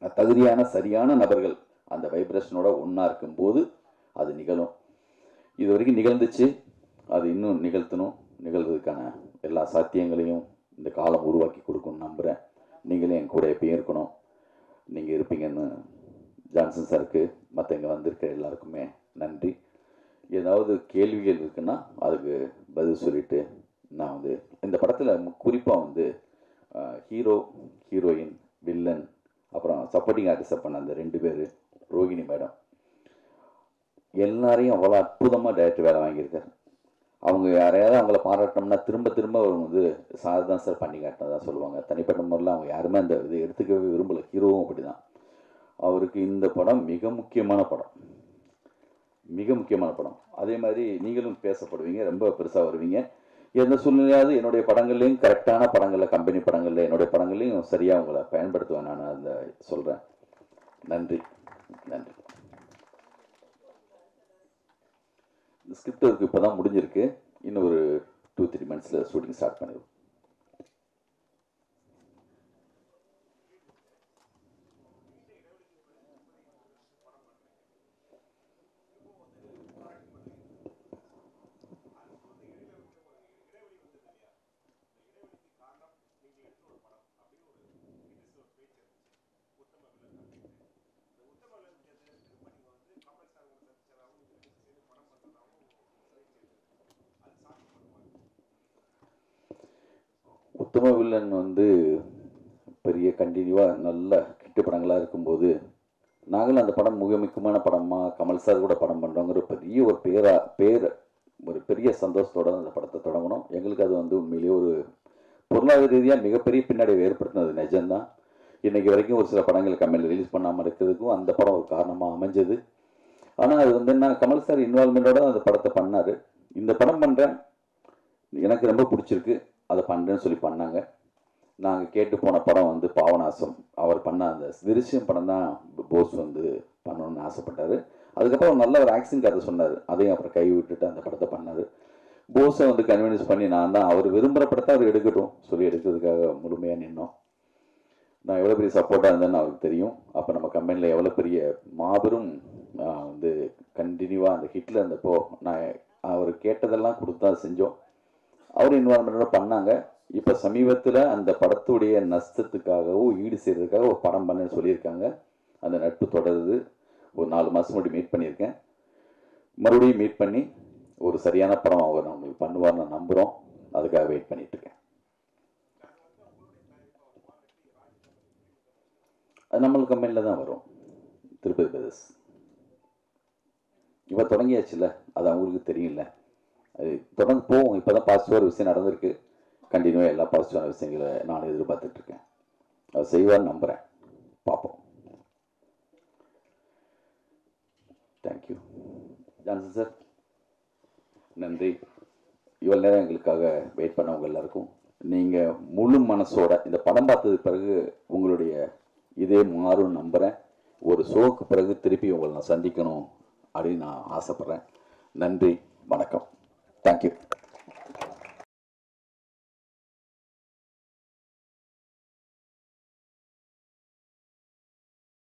தகுதியான சரியான நபர்கள் அந்த வைப்ரேஷனோட ஒன்றா இருக்கும்போது அது நிகழும் இது வரைக்கும் நிகழ்ந்துச்சு அது இன்னும் நிகழ்த்தணும் நிகழ்றதுக்கான எல்லா சாத்தியங்களையும் இந்த காலம் உருவாக்கி கொடுக்கும்னு நம்புகிறேன் நீங்களே என் கூட எப்பயும் இருக்கணும் நீங்கள் இருப்பீங்கன்னு ஜான்சன் சாருக்கு மற்ற இங்கே வந்திருக்கிற எல்லாருக்குமே நன்றி ஏதாவது கேள்விகள் இருக்குன்னா அதுக்கு பதில் சொல்லிட்டு நான் வந்து இந்த படத்தில் குறிப்பாக வந்து ஹீரோ ஹீரோயின் வில்லன் அப்புறம் சப்போர்ட்டிங் ஆர்டிஸ்டாக பண்ண அந்த ரெண்டு பேர் ரோகிணி மேடம் எல்லாரையும் அவ்வளோ அற்புதமாக டேரக்டர் வேலை வாங்கியிருக்காரு அவங்க யாரையாவது அவங்கள பாராட்டினோம்னா திரும்ப திரும்ப அவங்க வந்து சார் தான் சார் பண்ணி காட்டினதா சொல்லுவாங்க தனிப்பட்ட முறையில் அவங்க யாருமே அந்த இது எடுத்துக்கவே விரும்பலை ஹீரோவும் அப்படி தான் அவருக்கு இந்த படம் மிக முக்கியமான படம் மிக முக்கியமான படம் அதே மாதிரி நீங்களும் பேசப்படுவீங்க ரொம்ப பெருசாக வருவீங்க எந்த சூழ்நிலையாவது என்னுடைய படங்கள்லையும் கரெக்டான படங்களில் கம்பெனி படங்களில் என்னுடைய படங்கள்லையும் சரியாக உங்களை பயன்படுத்துவேன் நான் அந்த சொல்கிறேன் நன்றி நன்றி இந்த ஸ்கிரிப்ட் ஒர்க் இப்போ தான் முடிஞ்சிருக்கு இன்னும் ஒரு டூ த்ரீ மந்த்ஸில் ஷூட்டிங் ஸ்டார்ட் பண்ணிடுவோம் உத்தம வில்லன் வந்து பெரிய கண்டினியூவாக நல்ல கிட்டு படங்களாக இருக்கும்போது நாங்களும் அந்த படம் மிக முக்கியமான படமாக கமல் சார் கூட படம் பண்ணுறோங்கிற பெரிய ஒரு பேரா பேர் ஒரு பெரிய சந்தோஷத்தோட அந்த படத்தை தொடங்கணும் எங்களுக்கு அது வந்து உண்மையிலேயே ஒரு பொருளாதார ரீதியாக மிகப்பெரிய பின்னடைவை ஏற்படுத்தினது நிஜம்தான் இன்னைக்கு வரைக்கும் ஒரு சில படங்கள் கம்மியில் ரிலீஸ் பண்ணாமல் இருக்கிறதுக்கும் அந்த படம் ஒரு காரணமாக அமைஞ்சது ஆனால் அது வந்து என்ன கமல் சார் இன்வால்மெண்ட்டோட அந்த படத்தை பண்ணார் இந்த படம் பண்ணுறேன் எனக்கு ரொம்ப பிடிச்சிருக்கு அதை பண்ணுறேன்னு சொல்லி பண்ணாங்க நாங்கள் கேட்டு போன படம் வந்து பாவநாசம் அவர் பண்ண அந்த திருஷ்யம் படம் தான் போஸ் வந்து பண்ணணும்னு ஆசைப்பட்டார் அதுக்கப்புறம் நல்ல ஒரு ஆக்ஷன் கதை சொன்னார் அதையும் அப்புறம் கை விட்டுட்டு அந்த படத்தை பண்ணார் போஸை வந்து கன்வின்ஸ் பண்ணி நான் தான் அவர் விரும்புகிற படத்தை அவர் எடுக்கட்டும் சொல்லி எடுக்கிறதுக்காக முழுமையாக நின்னோம் நான் எவ்வளோ பெரிய சப்போர்ட்டாக இருந்தேன்னு அவருக்கு தெரியும் அப்போ நம்ம கம்பெனியில் எவ்வளோ பெரிய மாபெரும் ஆஹ், வந்து கண்டினியூவாக அந்த ஹிட்டில் இருந்தப்போ நான் அவர் கேட்டதெல்லாம் கொடுத்தா செஞ்சோம் அவர் இன்வால்மெண்ட்டோட பண்ணாங்க இப்போ சமீபத்தில் அந்த படத்துடைய நஷ்டத்துக்காகவோ ஈடு செய்கிறதுக்காக ஒரு படம் பண்ணேன்னு சொல்லியிருக்காங்க அந்த நட்பு தொடருது ஒரு நாலு மாதம் முன்னாடி மீட் பண்ணியிருக்கேன் மறுபடியும் மீட் பண்ணி ஒரு சரியான படம் அவர் நம்மளுக்கு பண்ணுவார்னு நான் நம்புகிறோம் அதுக்காக வெயிட் பண்ணிட்டு இருக்கேன் அது நம்மளுக்கு கம்பெனியில் தான் வரும் திருப்பதி பிரதர்ஸ் இப்போ தொடங்கியாச்சுல்ல அது அவங்களுக்கு தெரியும்ல அது தொடர்ந்து போவோம் இப்போ தான் பாசிட்டிவாக ஒரு விஷயம் நடந்திருக்கு கண்டினியூவாக எல்லா பாசிட்டிவான விஷயங்களை நான் எதிர்பார்த்துட்டு இருக்கேன் அவர் செய்வார்னு நம்புகிறேன் பார்ப்போம் தேங்க்யூ ஜான்சன் சார் நன்றி இவ்வளோ நேரம் எங்களுக்காக வெயிட் பண்ணவங்க எல்லாருக்கும் நீங்கள் முழு மனசோட இந்த படம் பார்த்ததுக்கு பிறகு உங்களுடைய இதே மாறும் நம்புகிறேன் ஒரு ஷோக்கு பிறகு திருப்பி உங்களை நான் சந்திக்கணும் அப்படின்னு நான் ஆசைப்பட்றேன் நன்றி வணக்கம் தேங்க்யூ